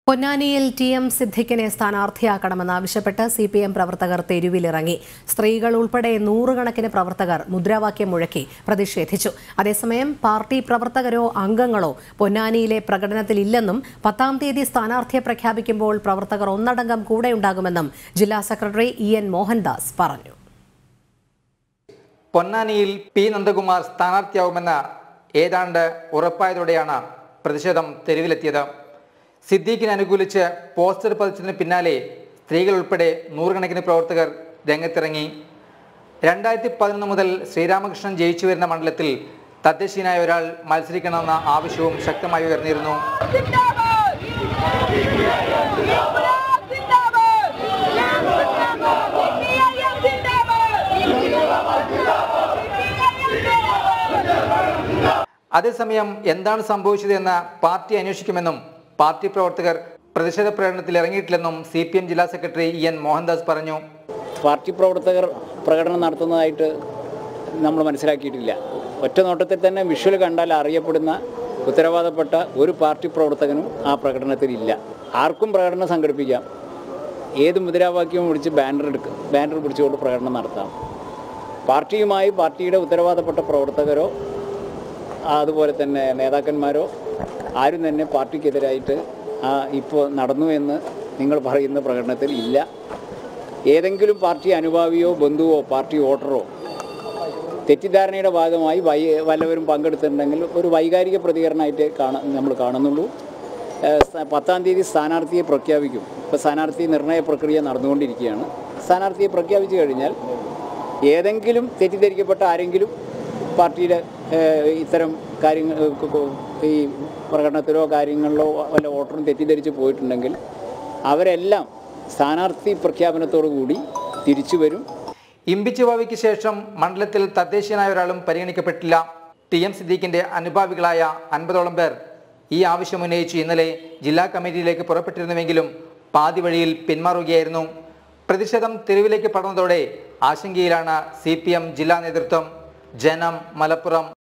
പൊന്നാനിയിൽ T M സിദ്ദിഖിനെ സ്ഥാനാർത്ഥിയാക്കണമെന്നാവശ്യപ്പെട്ട് സി പി എം പ്രവർത്തകർ തെരുവിലിറങ്ങി സ്ത്രീകൾ ഉൾപ്പെടെ നൂറുകണക്കിന് പ്രവർത്തകർ മുദ്രാവാക്യം മുഴക്കി പ്രതിഷേധിച്ചു അതേസമയം പാർട്ടി പ്രവർത്തകരോ അംഗങ്ങളോ പൊന്നാനിയിലെ പ്രകടനത്തിലില്ലെന്നും പത്താം തീയതി സ്ഥാനാർത്ഥിയെ പ്രഖ്യാപിക്കുമ്പോൾ പ്രവർത്തകർ ഒന്നടങ്കം കൂടെയുണ്ടാകുമെന്നും ജില്ലാ സെക്രട്ടറി ഇ എൻ മോഹൻദാസ് പറഞ്ഞു പൊന്നാനിയിൽ പി നന്ദകുമാർ സ്ഥാനാർത്ഥിയാവുമെന്ന് ഏതാണ്ട് ഉറപ്പായതോടെയാണ് പ്രതിഷേധം തെരുവിലെത്തിയത് സിദ്ദീഖിനെ അനുകൂലിച്ച് പോസ്റ്റർ പതിച്ചതിന് പിന്നാലെ സ്ത്രീകൾ ഉൾപ്പെടെ നൂറുകണക്കിന് പ്രവർത്തകർ രംഗത്തിറങ്ങി രണ്ടായിരത്തി പതിനൊന്ന് മുതൽ ശ്രീരാമകൃഷ്ണൻ ജയിച്ചു വരുന്ന മണ്ഡലത്തിൽ തദ്ദേശീയനായ ഒരാൾ മത്സരിക്കണമെന്ന ആവശ്യവും ശക്തമായി ഉയർന്നിരുന്നു അതേസമയം എന്താണ് സംഭവിച്ചതെന്ന് പാർട്ടി അന്വേഷിക്കുമെന്നും പാർട്ടി പ്രവർത്തകർ പ്രതിഷേധ പ്രകടനത്തിൽ ഇറങ്ങിയിട്ടില്ലെന്നും സി പി എം ജില്ലാ സെക്രട്ടറി ഇ എൻ മോഹൻദാസ് പറഞ്ഞു പാർട്ടി പ്രവർത്തകർ പ്രകടനം നടത്തുന്നതായിട്ട് നമ്മൾ മനസ്സിലാക്കിയിട്ടില്ല ഒറ്റ നോട്ടത്തിൽ തന്നെ വിഷ്വൽ കണ്ടാൽ അറിയപ്പെടുന്ന ഉത്തരവാദപ്പെട്ട ഒരു പാർട്ടി പ്രവർത്തകനും ആ പ്രകടനത്തിലില്ല ആർക്കും പ്രകടനം സംഘടിപ്പിക്കാം ഏത് മുദ്രാവാക്യവും വിളിച്ച് ബാനർ എടുക്കുക ബാനർ പിടിച്ചുകൊണ്ട് പ്രകടനം നടത്താം പാർട്ടിയുമായി പാർട്ടിയുടെ ഉത്തരവാദപ്പെട്ട പ്രവർത്തകരോ അതുപോലെ തന്നെ നേതാക്കന്മാരോ ആരും തന്നെ പാർട്ടിക്കെതിരായിട്ട് ഇപ്പോൾ നടന്നു എന്ന് നിങ്ങൾ പറയുന്ന പ്രകടനത്തിൽ ഇല്ല ഏതെങ്കിലും പാർട്ടി അനുഭാവിയോ ബന്ധുവോ പാർട്ടി വോട്ടറോ തെറ്റിദ്ധാരണയുടെ ഭാഗമായി വൈ വല്ലവരും പങ്കെടുത്തിട്ടുണ്ടെങ്കിൽ ഒരു വൈകാരിക പ്രതികരണമായിട്ട് കാണാൻ നമ്മൾ കാണുന്നുള്ളൂ ഏഹ് സ- പത്താം തീയതി സ്ഥാനാർത്ഥിയെ പ്രഖ്യാപിക്കും ഇപ്പോൾ സ്ഥാനാർത്ഥി നിർണയ പ്രക്രിയ നടന്നുകൊണ്ടിരിക്കുകയാണ് സ്ഥാനാർത്ഥിയെ പ്രഖ്യാപിച്ചു കഴിഞ്ഞാൽ ഏതെങ്കിലും തെറ്റിദ്ധരിക്കപ്പെട്ട ആരെങ്കിലും പാർട്ടിയുടെ ഏഹ്, ഇത്തരം കാര്യങ്ങൾ ഏഹ്, കു- കു- ഈ പ്രകടനത്തിലോ കാര്യങ്ങളിലോ വല്ല വോട്ടറും തെറ്റിദ്ധരിച്ച് പോയിട്ടുണ്ടെങ്കിൽ അവരെല്ലാം സ്ഥാനാർത്ഥി പ്രഖ്യാപനത്തോടു കൂടി തിരിച്ചു വരും ഇമ്പിച്ചു ഭാവിക്ക് ശേഷം മണ്ഡലത്തിൽ തദ്ദേശീയനായ ഒരാളും പരിഗണിക്കപ്പെട്ടില്ല ടി എം സിദ്ദീഖിന്റെ അനുഭാവികളായ അൻപതോളം പേർ ഈ ആവശ്യം ഉന്നയിച്ച് ഇന്നലെ ജില്ലാ കമ്മിറ്റിയിലേക്ക് പുറപ്പെട്ടിരുന്നുവെങ്കിലും പാതി വഴിയിൽ പിന്മാറുകയായിരുന്നു പ്രതിഷേധം തെരുവിലേക്ക് പടർന്നതോടെ ആശങ്കയിലാണ് സി ജില്ലാ നേതൃത്വം ജനം മലപ്പുറം